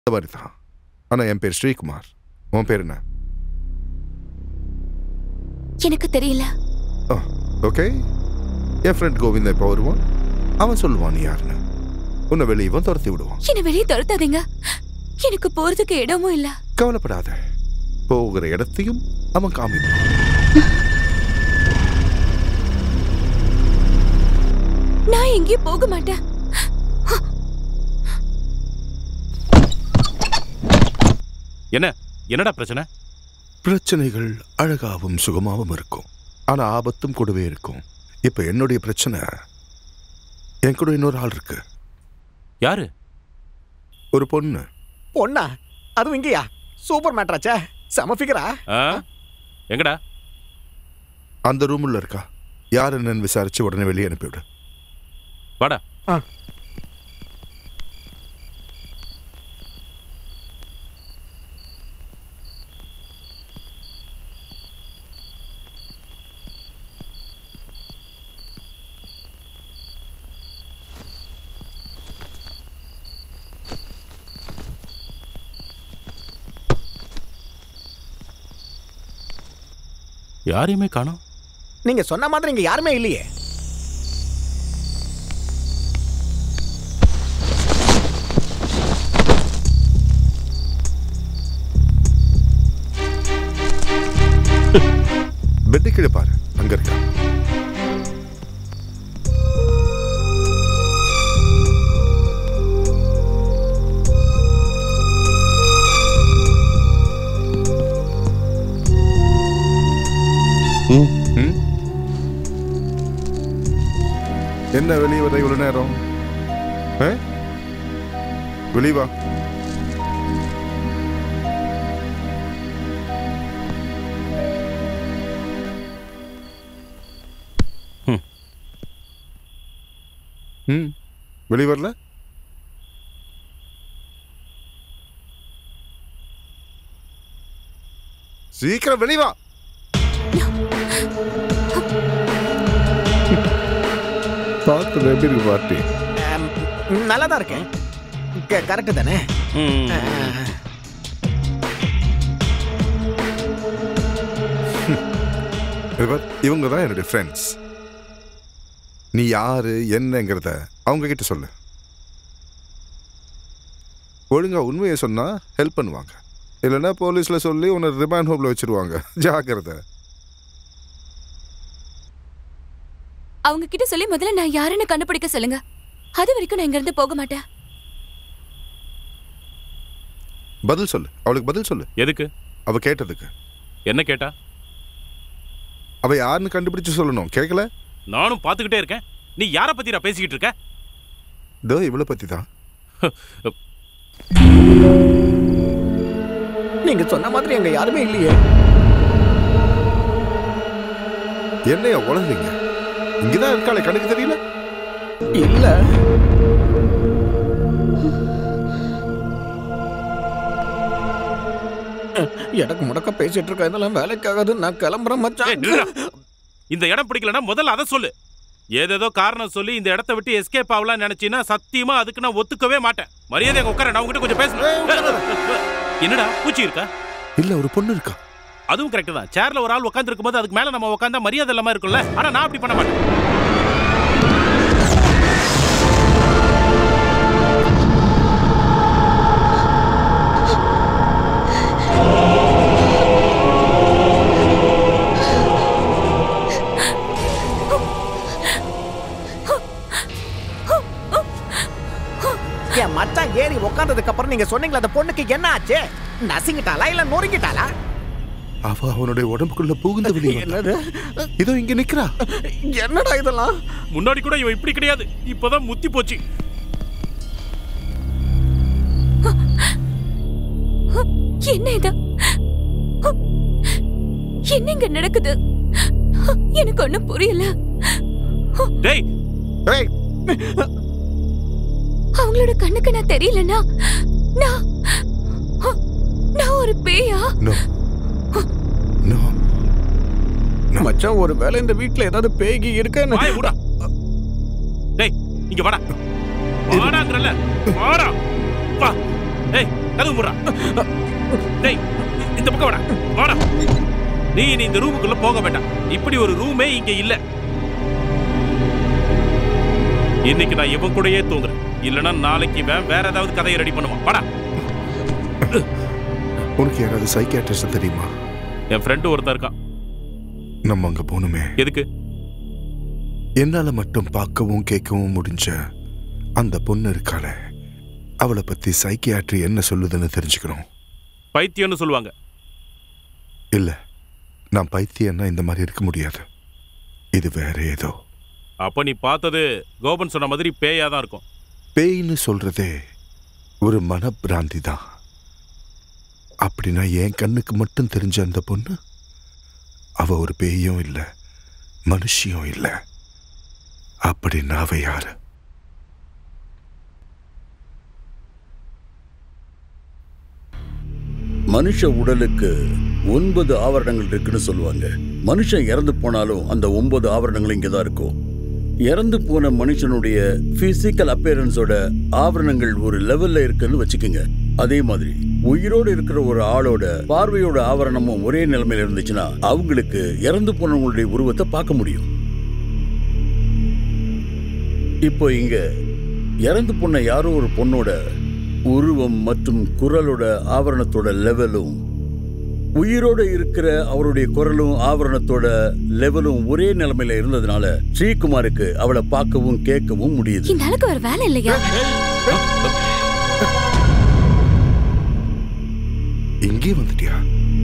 இந்த மாதிரி தான் ஆனா என் பேர் ஸ்ரீகுமார் உன் பேர் என்ன எனக்கு தெரியல ஓகே என் ஃப்ரெண்ட் கோவிந்தன் இப்போ வருவான் அவன் சொல்லுவான் நீ யாருன்னு உன்னை வெளியே இவன் துரத்தி விடுவான் என்ன வெளியே துரத்தாதீங்க எனக்கு போறதுக்கு இடமும் இல்ல கவலைப்படாத போகிற இடத்தையும் அவன் காமிப்பான் நான் எங்கேயும் போக மாட்டேன் என்ன என்னடா பிரச்சனை பிரச்சனைகள் அழகாவும் சுகமாவும் இருக்கும் ஆனா ஆபத்தும் கூடவே இருக்கும் இப்ப என்னுடைய பிரச்சனை என் கூட இன்னொரு ஆள் இருக்கு யாரு ஒரு பொண்ணு பொண்ணா அதுவும் இங்கேயா சூப்பர் மேட்ராச்சே செம ஃபிகரா ஆ? எங்கடா அந்த ரூம்ல இருக்கா யார் என்னன்னு விசாரிச்சு உடனே வெளியே அனுப்பிவிடு வாடா யாரையுமே காணோம் நீங்க சொன்ன மாதிரி இங்க யாருமே இல்லையே பெட்டு கீழே பாரு அங்க இருக்கா ம்? என்ன வெளியே வர இவ்வளவு நேரம் ஆ? வெளிய வா ம் வெளிய வரல சீக்கிரம் வெளிய வா பார்த்து எப்படி இருக்கு பார்ட்டி நல்லா தான் இருக்கேன் கரெக்டு தானே ம். இது பார், இவங்க தான் என்னுடைய ஃப்ரெண்ட்ஸ் நீ யாரு என்னங்கிறத அவங்க கிட்ட சொல்லு ஒழுங்கா உண்மையை சொன்னா ஹெல்ப் பண்ணுவாங்க இல்லைன்னா போலீஸ்ல சொல்லி உன்னை ரிமாண்ட் ஹோம்ல வச்சிருவாங்க ஜாக்கிரதை அவங்க கிட்ட சொல்லி முதல்ல நான் யாருன்னு கண்டுபிடிக்க சொல்லுங்க அது வரைக்கும் நான் இங்க இருந்து போக மாட்டேன் பதில் சொல்லு அவளுக்கு பதில் சொல்லு எதுக்கு அவ கேட்டதுக்கு என்ன கேட்டா அவ யாருன்னு கண்டுபிடிச்சு சொல்லணும் கேட்கல நானும் பார்த்துக்கிட்டே இருக்கேன் நீ யாரை பத்திடா பேசிக்கிட்டு இருக்க இதோ இவளை பத்தி தான் நீங்க சொன்ன மாதிரி அங்க யாருமே இல்லையே என்னைய உளறீங்க இங்கதான் இருக்காளே கணக்கு தெரியல இல்ல எனக்கு முடக்க பேசிட்டு இருக்க இதெல்லாம் வேலைக்காகாது நான் கிளம்புறேன் ஏய், மச்சான் நில்லுடா. இந்த இடம் பிடிக்கலன்னா முதல்ல அதை சொல்லு ஏதேதோ காரணம் சொல்லி இந்த இடத்த விட்டு எஸ்கேப் ஆகலாம் நினைச்சீன்னா சத்தியமா அதுக்கு நான் ஒத்துக்கவே மாட்டேன் மரியாதை அங்க உட்கார நான் உங்ககிட்ட கொஞ்சம் பேசணும் என்னடா பூச்சி இருக்கா இல்ல ஒரு பொண்ணு இருக்கா அதுவும் கரெக்ட் தான் சேர்ல ஒரு ஆள் உட்கார்ந்து இருக்கும்போது அதுக்கு மேல நம்ம உட்காந்தா மரியாதை இல்லாம இருக்கும்ல ஆனா நான் அப்படி பண்ண மாட்டேன் என் மச்சான் ஏறி உட்கார்ந்ததுக்கு அப்புறம் நீங்க சொன்னீங்களே அந்த பொண்ணுக்கு என்ன ஆச்சு நசுங்கிட்டாளா இல்ல நொறுங்கிட்டாளா அவ அவனுடைய உடம்புக்குள்ள புகுந்து வெளியே வந்தா. என்னது இதோ இங்க நிக்கிறா என்னடா இதெல்லாம் முன்னாடி கூட இவன் இப்படி கிடையாது இப்பதான் முத்தி போச்சு என்ன இது என்னங்க நடக்குது எனக்கு ஒண்ணும் புரியல டேய் ஏய் அவங்களோட கண்ணுக்கு நான் தெரியலனா நான் நான் ஒரு பேயா நோ நோ மச்சான் ஒரு வேளை இந்த வீட்ல ஏதாவது பேகி இருக்கன்னு வாய மூடா டேய் இங்க வாடா வாடாங்கறல வாடா வா ஏய் கதவு முறா டேய் இந்த பக்கம் வாடா வாடா நீ நீ இந்த ரூமுக்குள்ள போக வேண்டாம் இப்படி ஒரு ரூமே இங்க இல்ல இன்னைக்கு நான் இவன் கூடயே தூங்குறேன் இல்லனா நாளைக்கு இவன் வேற ஏதாவது கதையை ரெடி பண்ணுவான் வாடா உனக்கு யாராவது சைக்கியாட்ரிஸ்ட் தெரியுமா என் ஃப்ரெண்டு ஒருத்தன் இருக்கான் நம்ம அங்க போகணுமே எதுக்கு என்னால மட்டும் பார்க்கவும் கேட்கவும் முடிஞ்ச அந்த பொண்ணு இருக்காளே அவளை பத்தி சைக்கியாட்ரி என்ன சொல்லுதுன்னு தெரிஞ்சுக்கணும் பைத்தியம்னு சொல்லுவாங்க இல்ல நான் பைத்தியம்னா இந்த மாதிரி இருக்க முடியாது இது வேற ஏதோ அப்ப நீ பார்த்தது கோபன் சொன்ன மாதிரி பேயா தான் இருக்கும் பேய்னு சொல்றதே ஒரு மனப்பிராந்தி தான் அப்படின்னா என் கண்ணுக்கு மட்டும் தெரிஞ்ச அந்த பொண்ணு அவ ஒரு பேயும் இல்ல மனுஷியும் இல்ல அப்படின்னா அவ யாரு மனுஷ உடலுக்கு ஒன்பது ஆவரணங்கள் இருக்குன்னு சொல்லுவாங்க மனுஷன் இறந்து போனாலும் அந்த ஒன்பது ஆவரணங்களும் இங்கே தான் இருக்கும் இறந்து போன மனுஷனுடைய பிசிக்கல் அப்பேரன்ஸோட ஆவரணங்கள் ஒரு லெவல்ல இருக்குன்னு வச்சுக்கோங்க அதே மாதிரி உயிரோடு இருக்கிற ஒரு ஆளோட பார்வையோட ஆவரணமும் ஒரே நிலைமையில இருந்துச்சுன்னா அவங்களுக்கு இறந்து போனவங்களுடைய உருவத்தை பார்க்க முடியும் இப்போ இங்க இறந்து போன யாரோ ஒரு பொண்ணோட உருவம் மற்றும் குரலோட ஆவரணத்தோட லெவலும் உயிரோட இருக்கிற அவருடைய குரலும் ஆவரணத்தோட லெவலும் ஒரே நிலைமையில இருந்ததுனால ஸ்ரீகுமாருக்கு அவளை பார்க்கவும் கேட்கவும் முடியுது இந்த ஆளுக்கு ஒரு வேலை இல்லையா இங்கே வந்துட்டியா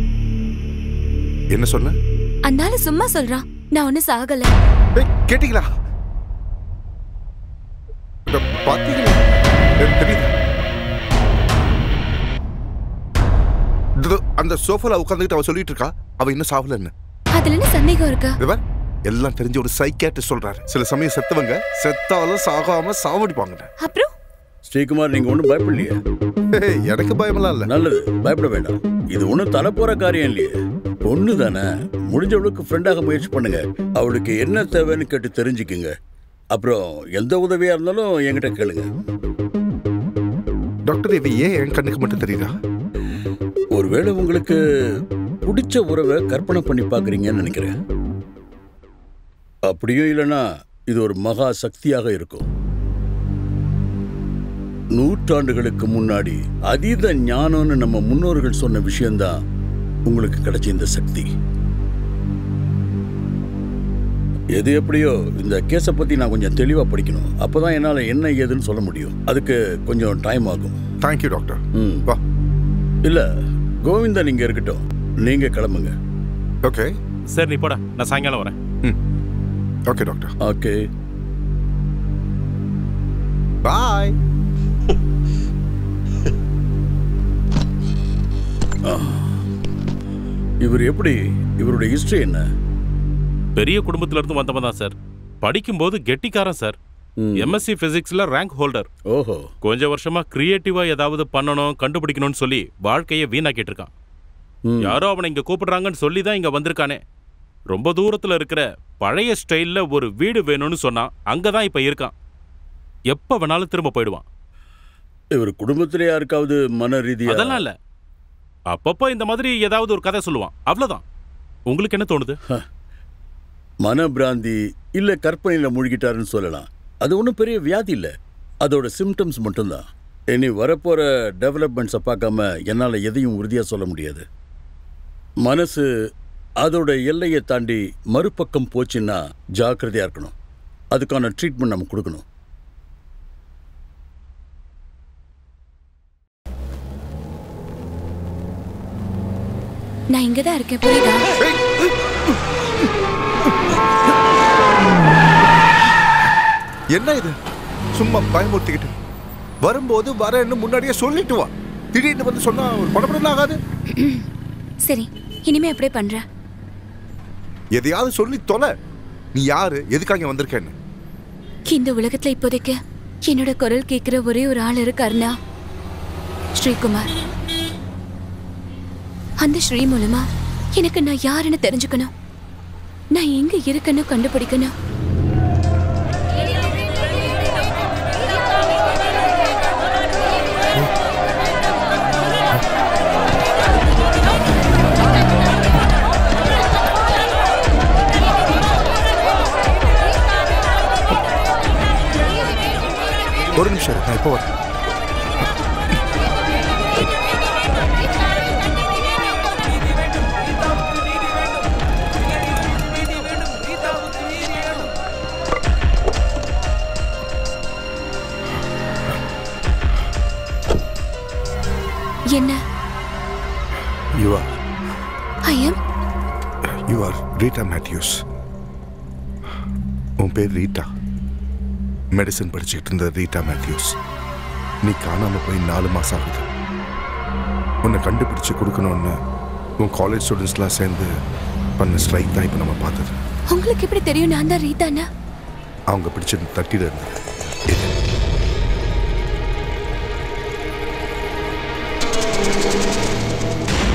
என்ன சொன்ன அந்த ஆளு சும்மா சொல்றான் நான் ஒண்ணு சாகல ஏய், கேட்டீங்களா இத பாத்தீங்களா எனக்கு தெரியுது இதோ அந்த சோஃபால உட்காந்துக்கிட்டு அவ சொல்லிட்டு இருக்கா அவ இன்னும் சாவலன்னு அதுல என்ன சந்தேகம் இருக்கா இது பார், எல்லாம் தெரிஞ்ச ஒரு சைக்கியாட்ரிஸ்ட் சொல்றாரு சில சமயம் செத்தவங்க செத்தாலும் சாகாம சாவடிப்பாங்க அப்புறம் ஸ்ரீகுமார் நீங்க ஒன்றும் பயப்படலையே ஏய், எனக்கு பயமெல்லாம் இல்ல நல்லது பயப்பட வேண்டாம் இது ஒன்றும் தரப்போற காரியம் இல்லையே பொண்ணு தானே முடிஞ்ச அளவுக்கு ஃப்ரெண்டாக முயற்சி பண்ணுங்க அவளுக்கு என்ன தேவைன்னு கேட்டு தெரிஞ்சுக்குங்க அப்புறம் எந்த உதவியா இருந்தாலும் என்கிட்ட கேளுங்க டாக்டர் இது ஏன் என் கண்ணுக்கு மட்டும் தெரியுதா ஒருவேளை உங்களுக்கு பிடிச்ச உறவை கற்பனை பண்ணி பார்க்குறீங்கன்னு நினைக்கிறேன் அப்படியும் இல்லைன்னா இது ஒரு மகா சக்தியாக இருக்கும் நூற்றாண்டுகளுக்கு முன்னாடி அதீத ஞானம்னு நம்ம முன்னோர்கள் சொன்ன விஷயம்தான் உங்களுக்கு கிடைச்ச இந்த சக்தி எது எப்படியோ இந்த கேஸை பத்தி நான் கொஞ்சம் தெளிவா படிக்கணும் அப்பதான் என்னால என்ன ஏதுன்னு சொல்ல முடியும் அதுக்கு கொஞ்சம் டைம் ஆகும் தேங்க்யூ டாக்டர் ம் வா இல்ல கோவிந்தன் இங்க இருக்கட்டும் நீங்க கிளம்புங்க ஓகே சரி நீ போடா நான் சாயங்காலம் வரேன் ஓகே டாக்டர் ஓகே பாய் இவர் எப்படி இவருடைய ஹிஸ்டரி என்ன பெரிய குடும்பத்துல இருந்து வந்தவன் தான் சார் படிக்கும்போது கெட்டிக்காரன் சார் ம். எம்எஸ்சி பிசிக்ஸ்ல ரேங்க் ஹோல்டர் ஓஹோ கொஞ்ச வருஷமா கிரியேட்டிவா ஏதாவது பண்ணணும் கண்டுபிடிக்கணும்னு சொல்லி வாழ்க்கையை வீணாக்கிட்டு இருக்கான் ம். யாரோ அவனை இங்க கூப்பிடுறாங்கன்னு சொல்லி தான் இங்க வந்திருக்கானே ரொம்ப தூரத்துல இருக்கிற பழைய ஸ்டைல்ல ஒரு வீடு வேணும்னு சொன்னான் அங்கதான் இப்ப இருக்கான் எப்ப வேணாலும் திரும்ப போயிடுவான் இவர் குடும்பத்திலே யாருக்காவது மன ரீதியா அதெல்லாம் இல்ல அப்பப்போ இந்த மாதிரி ஏதாவது ஒரு கதை சொல்லுவான் அவ்வளவுதான் உங்களுக்கு என்ன தோணுது மன பிராந்தி இல்ல கற்பனையில மூழ்கிட்டாருன்னு சொல்லலாம் அது ஒன்றும் பெரிய வியாதி இல்ல அதோட சிம்டம்ஸ் மட்டும்தான் இனி வரப்போற டெவலப்மெண்ட்ஸை பார்க்காம என்னால் எதையும் உறுதியா சொல்ல முடியாது மனசு அதோட எல்லையை தாண்டி மறுபக்கம் போச்சுன்னா ஜாக்கிரதையா இருக்கணும் அதுக்கான ட்ரீட்மெண்ட் நம்ம கொடுக்கணும் நான் இங்கதான் இருக்கேன் புரியுதா என்ன இது சும்மா பயமுறுத்திக்கிட்டு வரும்போது வரேன்னு முன்னாடியே சொல்லிட்டு வா திடீர்னு வந்து சொன்னா ஒரு படப்படம் ஆகாது சரி இனிமே அப்படியே பண்றேன் எதையாவது சொல்லி தொலை நீ யாரு எதுக்காக இங்க வந்திருக்கேன்னு இந்த உலகத்துல இப்போதைக்கு என்னோட குரல் கேட்கிற ஒரே ஒரு ஆள் இருக்காருன்னா ஸ்ரீகுமார் அந்த ஸ்ரீ மூலமா எனக்கு நான் யாருன்னு தெரிஞ்சுக்கணும் நான் எங்க இருக்கேன்னு கண்டுபிடிக்கணும் நான் இப்போ வரேன் என்ன you are I am you are Rita Mathews உன் பேர் ரீட்டா மெடிசன் படிச்சுட்டு இருந்த ரீட்டா மேத்யூஸ் நீ காணாம போய் நாலு மாசம் ஆகுது உன்னை கண்டுபிடிச்சு கொடுக்கணும்னு உன் காலேஜ் ஸ்டூடெண்ட்ஸ்லாம் சேர்ந்து பண்ண ஸ்ட்ரைக் தான் இப்போ நம்ம பார்த்தது உங்களுக்கு எப்படி தெரியும் நான் தான் ரீதானா அவங்க பிடிச்சிருந்த தட்டில இருந்தது இது